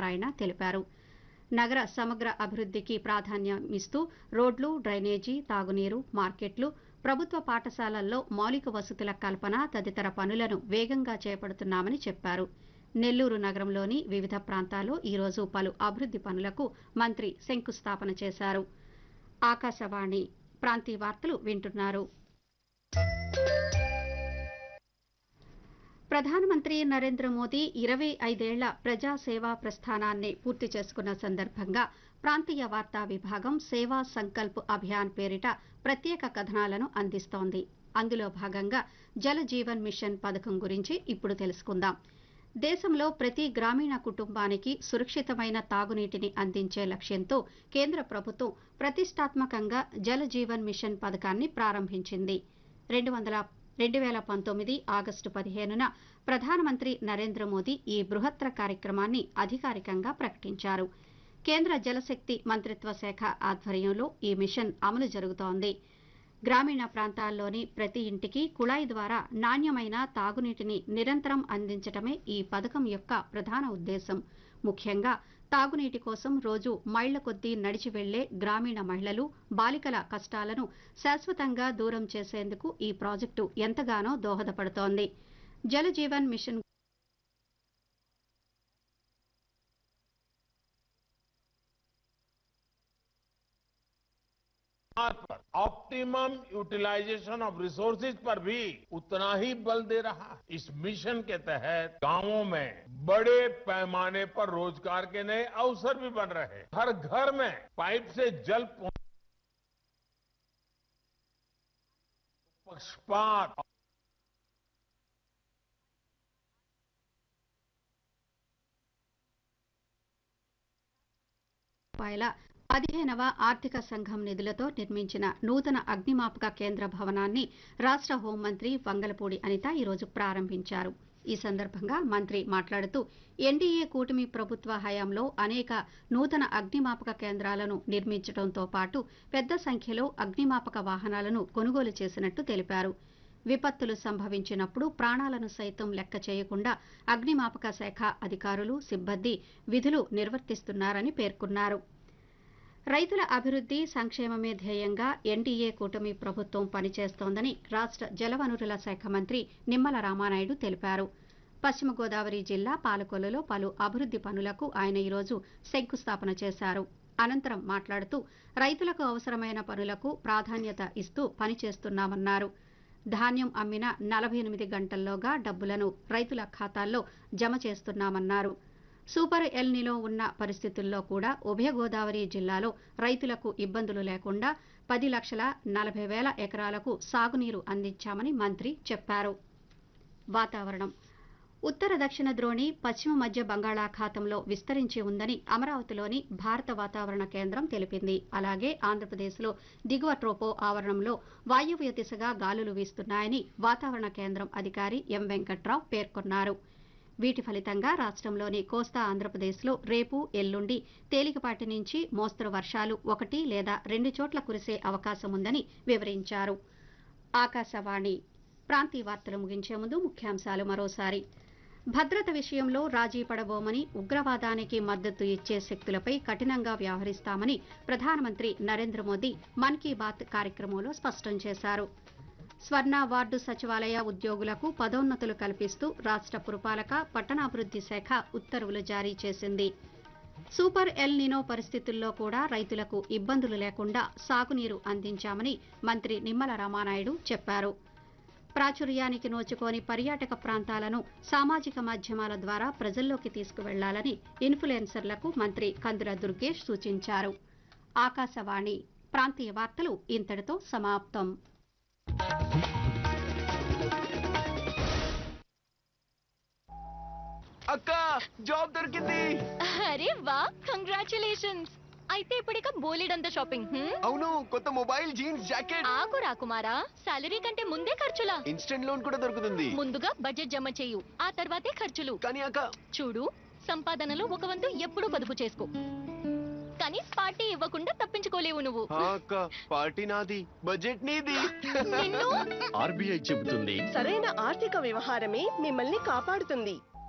నారాయణ తెలిపారు నగర సమగ్ర అభివృద్ధికి ప్రాధాన్యం ఇస్తూ రోడ్లు డ్రైనేజీ తాగునీరు మార్కెట్లు ప్రభుత్వ పాఠశాలల్లో మౌలిక వసతుల కల్పన తదితర పనులను వేగంగా చేపడుతున్నామని చెప్పారు నెల్లూరు నగరంలోని వివిధ ప్రాంతాల్లో ఈరోజు పలు అభివృద్ది పనులకు మంత్రి శంకుస్థాపన చేశారు ఆకాశవాణి ప్రాంతీయ వార్తలు వింటున్నారు ప్రధానమంత్రి నరేంద్ర మోదీ ఇరవై ఐదేళ్ల ప్రజాసేవా ప్రస్థానాన్ని పూర్తి చేసుకున్న సందర్భంగా ప్రాంతీయ వార్తా విభాగం సేవా సంకల్ప్ అభియాన్ పేరిట ప్రత్యేక కథనాలను అందిస్తోంది అందులో భాగంగా జల జీవన్ మిషన్ పథకం గురించి ఇప్పుడు తెలుసుకుందాం దేశంలో ప్రతి గ్రామీణ కుటుంబానికి సురక్షితమైన తాగునీటిని అందించే లక్ష్యంతో కేంద్ర ప్రభుత్వం ప్రతిష్టాత్మకంగా జల జీవన్ మిషన్ పథకాన్ని ప్రారంభించింది రెండు వందల రెండు వేల పంతొమ్మిది ఆగస్టు పదిహేనున ప్రధానమంత్రి నరేంద్ర మోదీ ఈ బృహత్తర కార్యక్రమాన్ని అధికారికంగా ప్రకటించారు కేంద్ర జలశక్తి మంత్రిత్వ శాఖ ఆధ్వర్యంలో ఈ మిషన్ అమలు జరుగుతోంది గ్రామీణ ప్రాంతాల్లోని ప్రతి ఇంటికి కుళాయి ద్వారా నాణ్యమైన తాగునీటిని నిరంతరం అందించటమే ఈ పథకం యొక్క ప్రధాన ఉద్దేశం ముఖ్యంగా తాగునీటి కోసం రోజు మైళ్ల కొద్దీ నడిచి వెళ్లే గ్రామీణ మహిళలు బాలికల కష్టాలను శాశ్వతంగా దూరం చేసేందుకు ఈ ప్రాజెక్టు ఎంతగానో దోహదపడుతోంది జల జీవన్ మిషన్ पर ऑप्टिमम यूटिलाइजेशन ऑफ रिसोर्सेज पर भी उतना ही बल दे रहा है इस मिशन के तहत गांवों में बड़े पैमाने पर रोजगार के नए अवसर भी बन रहे हैं हर घर में पाइप से जल पहुंच पक्षपात రూపాయల పదిహేనవ ఆర్థిక సంఘం నిధులతో నిర్మించిన నూతన అగ్నిమాపక కేంద్ర భవనాన్ని రాష్ట హోంమంత్రి వంగలపూడి అనిత ఈరోజు ప్రారంభించారు ఈ సందర్భంగా మంత్రి మాట్లాడుతూ ఎన్డీఏ కూటమి ప్రభుత్వ హయాంలో అనేక నూతన అగ్నిమాపక కేంద్రాలను నిర్మించడంతో పాటు పెద్ద సంఖ్యలో అగ్నిమాపక వాహనాలను కొనుగోలు చేసినట్టు తెలిపారు విపత్తులు సంభవించినప్పుడు ప్రాణాలను సైతం లెక్క చేయకుండా అగ్నిమాపక శాఖ అధికారులు సిబ్బంది విధులు నిర్వర్తిస్తున్నారని పేర్కొన్నారు రైతుల అభివృద్ది సంక్షేమమే ధ్యేయంగా ఎన్డీఏ కూటమి ప్రభుత్వం పనిచేస్తోందని రాష్ట జలవనరుల శాఖ మంత్రి నిమ్మల రామానాయుడు తెలిపారు పశ్చిమ గోదావరి జిల్లా పాలకొల్లులో పలు అభివృద్ది పనులకు ఆయన ఈరోజు శంకుస్థాపన చేశారు అనంతరం మాట్లాడుతూ రైతులకు అవసరమైన పనులకు ప్రాధాన్యత ఇస్తూ పనిచేస్తున్నామన్నారు ధాన్యం అమ్మిన నలభై ఎనిమిది గంటల్లోగా డబ్బులను రైతుల ఖాతాల్లో జమ చేస్తున్నామన్నారు సూపర్ ఎల్నిలో ఉన్న పరిస్థితుల్లో కూడా ఉభయ గోదావరి జిల్లాలో రైతులకు ఇబ్బందులు లేకుండా పది లక్షల నలభై వేల ఎకరాలకు సాగునీరు అందించామని మంత్రి చెప్పారు వాతావరణం ఉత్తర దక్షిణ ద్రోణి పశ్చిమ మధ్య బంగాళాఖాతంలో విస్తరించి ఉందని అమరావతిలోని భారత వాతావరణ కేంద్రం తెలిపింది అలాగే ఆంధ్రప్రదేశ్లో దిగువ ట్రోపో ఆవరణంలో వాయువ్య దిశగా గాలులు వీస్తున్నాయని వాతావరణ కేంద్రం అధికారి ఎం వెంకట్రావు పేర్కొన్నారు వీటి ఫలితంగా రాష్ట్రంలోని కోస్తా ఆంధ్రప్రదేశ్లో రేపు ఎల్లుండి తేలికపాటి నుంచి మోస్తరు వర్షాలు ఒకటి లేదా రెండు చోట్ల కురిసే అవకాశం ఉందని వివరించారు ఆకాశవాణి ప్రాంతీయ వార్తలు ముగించే ముందు ముఖ్యాంశాలు మరోసారి భద్రత విషయంలో రాజీ పడబోమని ఉగ్రవాదానికి మద్దతు ఇచ్చే శక్తులపై కఠినంగా వ్యవహరిస్తామని ప్రధానమంత్రి నరేంద్ర మోదీ మన్ కీ బాత్ కార్యక్రమంలో స్పష్టం చేశారు స్వర్ణ వార్డు సచివాలయ ఉద్యోగులకు పదోన్నతులు కల్పిస్తూ రాష్ట్ర పురపాలక పట్టణాభివృద్ది శాఖ ఉత్తర్వులు జారీ చేసింది సూపర్ ఎల్ నినో పరిస్థితుల్లో కూడా రైతులకు ఇబ్బందులు లేకుండా సాగునీరు అందించామని మంత్రి నిమ్మల రామానాయుడు చెప్పారు ప్రాచుర్యానికి నోచుకోని పర్యాటక ప్రాంతాలను సామాజిక మాధ్యమాల ద్వారా ప్రజల్లోకి తీసుకువెళ్లాలని ఇన్ఫ్లుయెన్సర్లకు మంత్రి కందుల దుర్గేష్ సూచించారు ఆకాశవాణి ప్రాంతీయ వార్తలు ఇంతటితో సమాప్తం అక్క జాబ్ దొరికింది అరే వా కంగ్రాచులేషన్స్ అయితే ఇప్పుడిక బోలెడంత షాపింగ్ హ్మ్? అవును కొత్త మొబైల్ జీన్స్ జాకెట్ ఆగు రాకుమారా సాలరీ కంటే ముందే ఖర్చులా ఇన్స్టెంట్ లోన్ కూడా దొరుకుతుంది ముందుగా బడ్జెట్ జమ చేయు ఆ తర్వాతే ఖర్చులు కానీ అక్క చూడు సంపాదనలో ఒక వంతు ఎప్పుడూ పొదుపు చేసుకో కానీ పార్టీ ఇవ్వకుండా తప్పించుకోలేవు నువ్వు ఆ అక్క పార్టీ నాది బడ్జెట్ నీది నిన్ను ఆర్బీఐ చెబుతుంది సరైన ఆర్థిక వ్యవహారమే మిమ్మల్ని కాపాడుతుంది